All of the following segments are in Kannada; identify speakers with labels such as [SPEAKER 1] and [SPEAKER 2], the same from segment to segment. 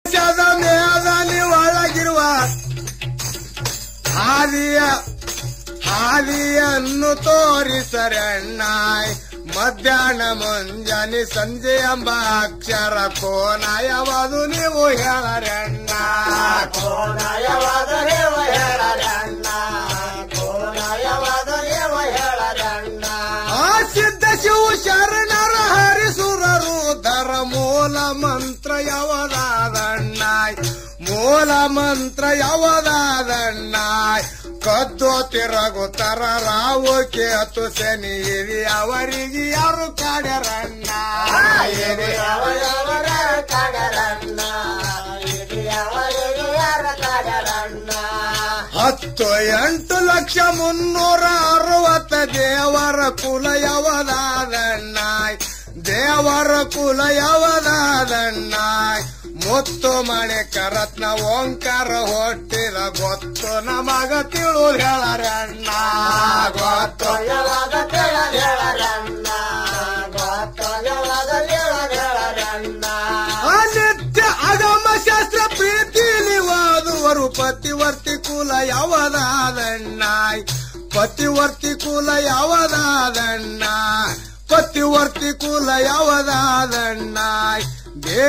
[SPEAKER 1] ಶದ ಮೇದಲ್ಲಿ ಒಳಗಿರುವ ಹಾದಿಯ ಹಾದಿಯನ್ನು ತೋರಿಸರಣ್ಣಾಯ್ ಮಧ್ಯಾಹ್ನ ಮುಂಜಾನೆ ಸಂಜೆ ಎಂಬ ಅಕ್ಷರ ಕೋನಯವಾದು ನೀವು ಹೇಳರಣ್ಣ
[SPEAKER 2] ಕೋನಯವಾದ ರೇವ ಹೇಳರಣ್ಣ ಕೋನಯವಾದ ರೇವ ಹೇಳರಣ್ಣ
[SPEAKER 1] ಆ ಸಿದ್ಧ ಶಿವ ಶರಣರ ಹರಿಸುರರು ಧರ ಮೂಲ ಮಂತ್ರ ಯವದಾದಣ್ಣಾಯ್ ಮೂಲ ಮಂತ್ರ ಯವದಾದಣ್ಣಾಯ್ ಕದ್ದು ತಿರುಗುತ್ತರ ರಾವು ಕೇತು ಶನಿ ಇರಿ ಅವರಿಗೆ ಯಾರು ಕಾಡ್ಯಾರಣ್ಣ
[SPEAKER 2] ಇದು ಅವರವರ ಕಡರಣ್ಣ ಇದು ಅವರಿಗೆ ಯಾರ ಕಡರಣ್ಣ
[SPEAKER 1] ಹತ್ತು ಎಂಟು ಲಕ್ಷ ಮುನ್ನೂರ ಅರವತ್ತ ದೇವರ ಕುಲ ಯವದಾದಣ್ಣಾಯ್ ದೇವರ ಕುಲ ಯವದಾದಣ್ಣಾಯ್ ಮುತ್ತು ಮಣೆ ಕರತ್ನ ಓಂಕಾರ ಹೊಟ್ಟಿದ ಗೊತ್ತು ನಮಗ ತಿಳು ಹೇಳರಣ್ಣ ಗೊತ್ತು
[SPEAKER 2] ಯಾವಾಗ ಕೇಳ ಹೇಳರಣ್ಣ ಗೊತ್ತಾಗವಾದ ಹೇಳ ಹೇಳರಣ್ಣ
[SPEAKER 1] ಅನಿತ್ಯ ಅಗಮ ಶಾಸ್ತ್ರ ಪ್ರೀತಿಲಿ ಓದುವರು ಪತಿವರ್ತಿ ಕುಲ ಯಾವದಾದಣ್ಣಾಯ್ ಪತಿವರ್ತಿ ಕುಲ ಯಾವದಾದಣ್ಣ ಪತಿವರ್ತಿ ಕುಲ ಯಾವದಾದಣ್ಣಾಯ್ ದೇ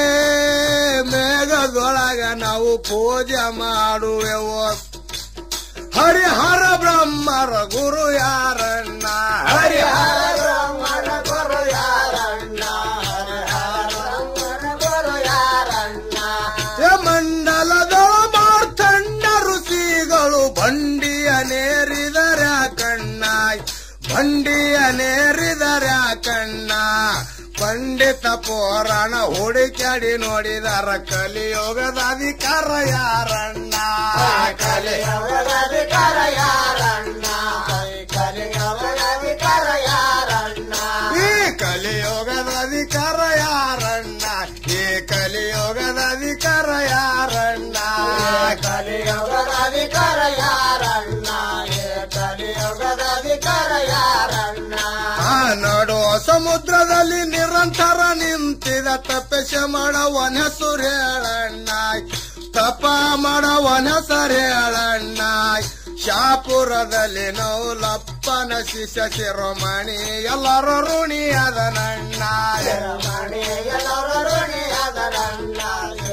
[SPEAKER 1] ಮೇಘದೊಳಗ ನಾವು ಪೂಜೆ ಮಾಡುವೆವು ಹರಿಹರ ಬ್ರಹ್ಮರ ಗುರು ಯಾರಣ್ಣ ಹರಿಹರ
[SPEAKER 2] ಬ್ರಹ್ಮನ ಗುರು ಯಾರಣ್ಣ ಹರಿಹರ ಬ್ರಹ್ಮನ ಗುರು ಯಾರಣ್ಣ
[SPEAKER 1] ಏ ಮಂಡಲದೊಳ ಮಾರ್ತಂಡ ಋಷಿಗಳು ಬಂಡಿಯ ನೇರಿದರ ಕಣ್ಣಾಯ್ ಬಂಡಿಯ ನೇರಿದರ ಕಣ್ಣ ಪಂಡಿತ ಪುರಾಣ ಹುಡುಕ್ಯಾಡಿ ನೋಡಿದರ ಕಲಿಯುಗದ ಅಧಿಕಾರ ಯಾರಣ್ಣ
[SPEAKER 2] ಕಲಿಯುಗದ ಅಧಿಕಾರ ಯಾರಣ್ಣ ಕಲಿಯುಗದ ಅಧಿಕಾರ ಯಾರಣ್ಣ
[SPEAKER 1] ಈ ಕಲಿಯುಗದ ಅಧಿಕಾರ ಯಾರಣ್ಣ ಈ ಕಲಿಯುಗದ ಅಧಿಕಾರ ಯಾರಣ್ಣ
[SPEAKER 2] ಕಲಿಯುಗದ ಅಧಿಕಾರ ಯಾರಣ್ಣ ಕಲಿಯುಗದ ಅಧಿಕಾರ ಯಾರಣ್ಣ
[SPEAKER 1] ಆ ನಡು ಸಮುದ್ರದಲ್ಲಿ ನಿರಂತರ ನಿಂತಿದ ತಪಸ್ಸ ಮಾಡವನ ಹೆಸರು ಹೇಳಣ್ಣ ತಪ ಮಾಡವನ ಹೆಸರು ಹೇಳಣ್ಣ ಶಾಪುರದಲ್ಲಿ ನೌಲಪ್ಪನ ಶಿಷ್ಯ ಶಿರೋಮಣಿ ಎಲ್ಲರೂ ಋಣಿ ಅದನಣ್ಣ
[SPEAKER 2] ಮಣಿ ಎಲ್ಲರೂ ಋಣಿ ಅದರಣ್ಣ